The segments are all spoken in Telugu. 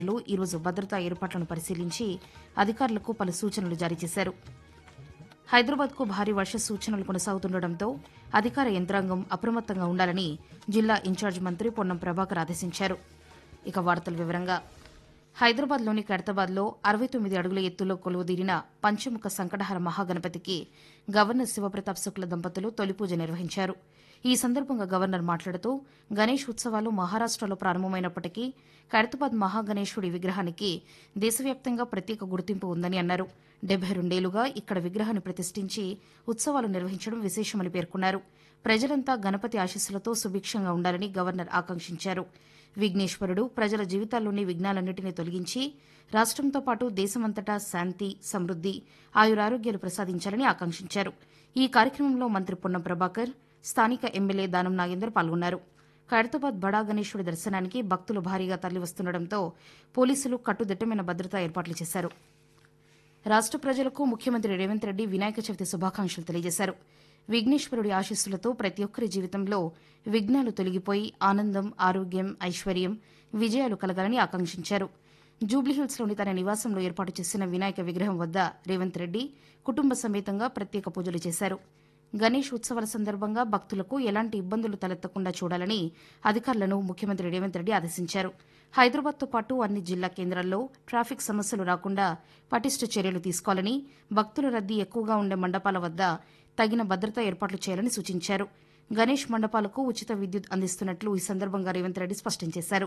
లో ఈరోజు భద్రతా ఏర్పాట్లను పరిశీలించి అధికారులకు పలు సూచనలు జారీ చేశారు హైదరాబాద్కు భారీ వర్ష సూచనలు కొనసాగుతుండటంతో అధికార యంత్రాంగం అప్రమత్తంగా ఉండాలని జిల్లా ఇన్ఛార్జ్ మంత్రి పొన్నం ప్రభాకర్ ఆదేశించారు ఇక వార్తల వివరంగా హైదరాబాద్లోని ఖైరతాబాద్లో అరవై తొమ్మిది అడుగుల ఎత్తులో కొలువుదీరిన పంచముఖ సంకటహర మహాగణపతికి గవర్నర్ శివప్రతాప్ శుక్ల దంపతులు తొలి పూజ నిర్వహించారు ఈ సందర్భంగా గవర్నర్ మాట్లాడుతూ గణేష్ ఉత్సవాలు మహారాష్టలో ప్రారంభమైనప్పటికీ ఖైరతాబాద్ మహాగణేశుడి విగ్రహానికి దేశవ్యాప్తంగా ప్రత్యేక గుర్తింపు ఉందని అన్నారు డెబ్బై రెండేళ్లుగా ఇక్కడ విగ్రహాన్ని ప్రతిష్ఠించి ఉత్సవాలు నిర్వహించడం విశేషమని పేర్కొన్నారు ప్రజలంతా గణపతి ఆశీస్సులతో సుభిక్షంగా ఉండాలని గవర్నర్ ఆకాంక్షించారు విఘ్నేశ్వరుడు ప్రజల జీవితాల్లోని విఘ్నాలన్నింటినీ తొలగించి రాష్టంతో పాటు దేశమంతటా శాంతి సమృద్ది ఆయురారోగ్యాలు ప్రసాదించాలని ఆకాంక్షించారు ఈ కార్యక్రమంలో మంత్రి పొన్నం ప్రభాకర్ స్థానిక ఎమ్మెల్యే దానం నాగేందర్ పాల్గొన్నారు ఖైరతాబాద్ బడా గణేశుడి దర్శనానికి భక్తులు భారీగా తరలివస్తుండటంతో పోలీసులు కట్టుదిట్టమైన భద్రతా ఏర్పాట్లు చేశారు రాష్ట ప్రజలకు ముఖ్యమంత్రి రేవంత్ రెడ్డి వినాయక చవితి శుభాకాంక్షలు తెలియజేశారు విఘ్నేశ్వరుడి ఆశీస్సులతో ప్రతి ఒక్కరి జీవితంలో విఘ్నాలు తొలగిపోయి ఆనందం ఆరోగ్యం ఐశ్వర్యం విజయాలు కలగాలని ఆకాంక్షించారు జూబ్లీహిల్స్లోని తన నివాసంలో ఏర్పాటు చేసిన వినాయక విగ్రహం వద్ద రేవంత్ రెడ్డి కుటుంబ సమేతంగా ప్రత్యేక పూజలు చేశారు గణేష్ ఉత్సవాల సందర్భంగా భక్తులకు ఎలాంటి ఇబ్బందులు తలెత్తకుండా చూడాలని అధికారులను ముఖ్యమంత్రి రేవంత్ రెడ్డి ఆదేశించారు హైదరాబాద్తో పాటు అన్ని జిల్లా కేంద్రాల్లో ట్రాఫిక్ సమస్యలు రాకుండా పటిష్ట చర్యలు తీసుకోవాలని భక్తుల రద్దీ ఎక్కువగా ఉండే మండపాల వద్ద తగిన భద్రతా ఏర్పాట్లు చేయాలని సూచించారు గణేష్ మండపాలకు ఉచిత విద్యుత్ అందిస్తున్నట్లు ఈ సందర్భంగా రేవంత్ రెడ్డి స్పష్టం చేశారు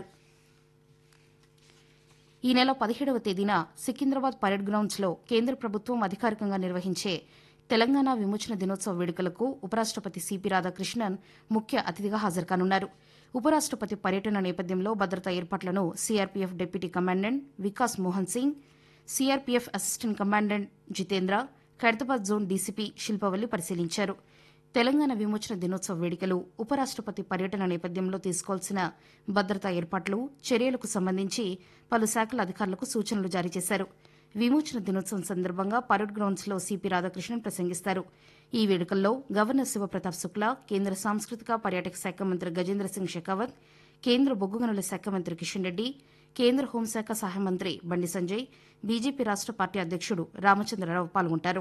ఈ నెల పదిహేడవ తేదీన సికింద్రాబాద్ పరేడ్ గ్రౌండ్స్లో కేంద్ర ప్రభుత్వం అధికారికంగా నిర్వహించే తెలంగాణ విమోచన దినోత్సవ వేడుకలకు ఉపరాష్టపతి సిపి రాధాకృష్ణన్ ముఖ్య అతిథిగా హాజరుకానున్నారు ఉపరాష్టపతి పర్యటన నేపథ్యంలో భద్రతా ఏర్పాట్లను CRPF deputy commandant Vikas Mohan Singh CRPF assistant commandant Jitendra Khairatabad zone DCP Shilpavalli పరిశీలించారు తెలంగాణ విమోచన దినోత్సవ వేడుకలు ఉపరాష్టపతి పర్యటన నేపథ్యంలో తీసుకోవాల్సిన భద్రతా ఏర్పాట్లు చర్యలకు సంబంధించి పలు శాఖల అధికారులకు సూచనలు జారీ చేశారు విమోచన దినోత్సవం సందర్భంగా పరేడ్ గ్రౌండ్స్లో సిపి రాధాకృష్ణన్ ప్రసంగిస్తారు ఈ వేడుకల్లో గవర్నర్ శివప్రతాప్ శుక్లా కేంద్ర సాంస్కృతిక పర్యాటక శాఖ మంత్రి గజేంద్ర సింగ్ షెకావత్ కేంద్ర బొగ్గు గనుల శాఖ మంత్రి కిషన్ రెడ్డి కేంద్ర హోంశాఖ సహాయ మంత్రి బండి సంజయ్ బీజేపీ రాష్ట పార్టీ అధ్యక్షుడు రామచంద్రరావు పాల్గొంటారు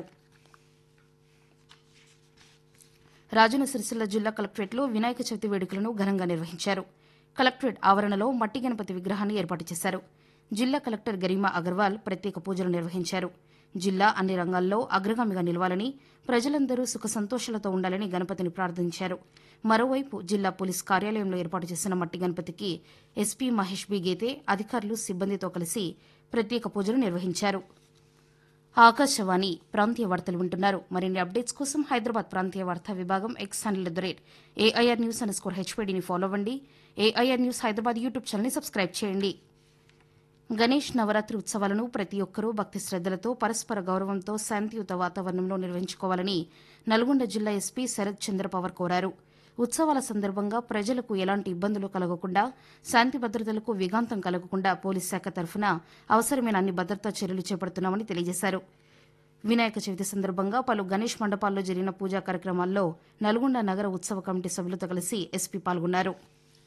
రాజన్న సిరిసిల్ల జిల్లా కలెక్టరేట్లో వినాయక చవితి వేడుకలను ఘనంగా నిర్వహించారు కలెక్టరేట్ ఆవరణలో మట్టి గణపతి విగ్రహాన్ని ఏర్పాటు చేశారు జిల్లా కలెక్టర్ గరిమా అగర్వాల్ ప్రత్యేక పూజలు నిర్వహించారు జిల్లా అన్ని రంగాల్లో అగ్రగామిగా నిలవాలని ప్రజలందరూ సుఖ సంతోషాలతో ఉండాలని గణపతిని ప్రార్థించారు మరోవైపు జిల్లా పోలీస్ కార్యాలయంలో ఏర్పాటు చేసిన మట్టి గణపతికి ఎస్పీ మహేష్ బి గేతే అధికారులు సిబ్బందితో కలిసి ప్రత్యేక పూజలు నిర్వహించారు ఆకాశవాణి ప్రాంతీయ వార్తలు వింటున్నారు మరిన్ని అప్డేట్స్ కోసం హైదరాబాద్ ప్రాంతీయ వార్తా విభాగం X handle at the rate AIR news underscore హెచ్పీడీని ఫాలో అవ్వండి ఏఐఆర్ న్యూస్ హైదరాబాద్ యూట్యూబ్ ఛానల్ని సబ్స్క్రైబ్ చేయండి గణేష్ నవరాత్రి ఉత్సవాలను ప్రతి ఒక్కరూ భక్తి శ్రద్దలతో పరస్పర గౌరవంతో శాంతియుత వాతావరణంలో నిర్వహించుకోవాలని నల్గొండ జిల్లా ఎస్పీ శరత్ చంద్ర పవర్ కోరారు ఉత్సవాల సందర్భంగా ప్రజలకు ఎలాంటి ఇబ్బందులు కలగకుండా శాంతి భద్రతలకు విఘాంతం కలగకుండా పోలీస్ శాఖ తరఫున అవసరమైన అన్ని భద్రతా చర్యలు చేపడుతున్నామని తెలియజేశారు వినాయక చవితి సందర్భంగా పలు గణేష్ మండపాల్లో జరిగిన పూజా కార్యక్రమాల్లో నల్గొండ నగర ఉత్సవ కమిటీ సభ్యులతో కలిసి ఎస్పీ పాల్గొన్నారు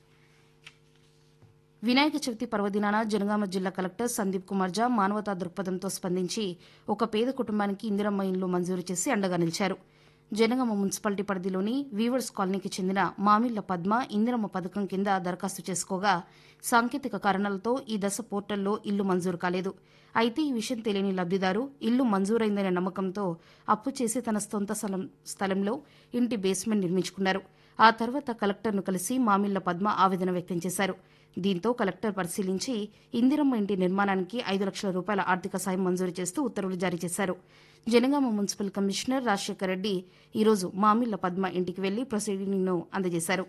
వినాయక చవితి పర్వదినాన జనగామ జిల్లా కలెక్టర్ సందీప్ కుమార్ జా మానవతా దృక్పథంతో స్పందించి ఒక పేద కుటుంబానికి ఇందిరమ్మ ఇండ్లు మంజూరు చేసి అండగా నిలిచారు జనగామ మున్సిపాలిటీ పరిధిలోని వీవర్స్ కాలనీకి చెందిన మామిళ్ల పద్మ ఇందిరమ్మ పథకం కింద దరఖాస్తు చేసుకోగా సాంకేతిక కారణాలతో ఈ దశ పోర్టల్లో ఇల్లు మంజూరు కాలేదు అయితే ఈ విషయం తెలియని లబ్దిదారు ఇల్లు మంజూరైందనే నమ్మకంతో అప్పు చేసి తన సొంత స్థలం స్థలంలో ఇంటి బేస్మెంట్ నిర్మించుకున్నారు ఆ తర్వాత కలెక్టర్ను కలిసి మామిళ్ల పద్మ ఆవేదన వ్యక్తం చేశారు దీంతో కలెక్టర్ పరిశీలించి ఇందిరమ్మ ఇంటి నిర్మాణానికి ఐదు లక్షల రూపాయల ఆర్థిక సాయం మంజూరు చేస్తూ ఉత్తర్వులు జారీ చేశారు జనగామ మున్సిపల్ కమిషనర్ రాజశేఖర్ రెడ్డి ఈరోజు మామిళ్ల పద్మ ఇంటికి వెళ్లి ప్రొసీడింగ్ను అందజేశారు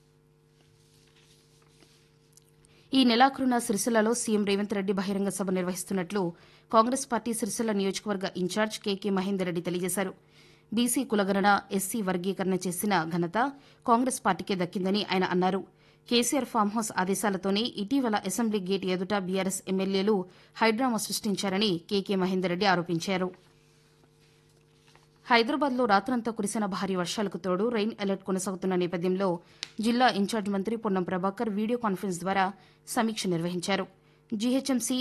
ఈ నెలాఖరున సిరిసిల్లలో సీఎం రేవంత్ రెడ్డి బహిరంగ సభ నిర్వహిస్తున్నట్లు కాంగ్రెస్ పార్టీ సిరిసిల్ల నియోజకవర్గ ఇన్ఛార్జ్ కేకే మహేందర్ రెడ్డి తెలియజేశారు బీసీ కులగణన ఎస్సీ వర్గీకరణ చేసిన ఘనత కాంగ్రెస్ పార్టీకే దక్కిందని ఆయన అన్నారు కేసీఆర్ ఫామ్ హౌస్ ఆదేశాలతోనే ఇటీవల అసెంబ్లీ గేట్ ఎదుట బీఆర్ఎస్ ఎమ్మెల్యేలు హైడ్రామా సృష్టించారని కేకే మహేందర్ రెడ్డి ఆరోపించారు హైదరాబాద్లో రాత్రంతా కురిసిన భారీ వర్షాలకు తోడు రెయిన్ అలర్ట్ కొనసాగుతున్న నేపథ్యంలో జిల్లా ఇన్ఛార్జ్ మంత్రి పొన్నం ప్రభాకర్ వీడియో కాన్ఫరెన్స్ ద్వారా సమీక్ష నిర్వహించారు జీహెచ్ఎంసీ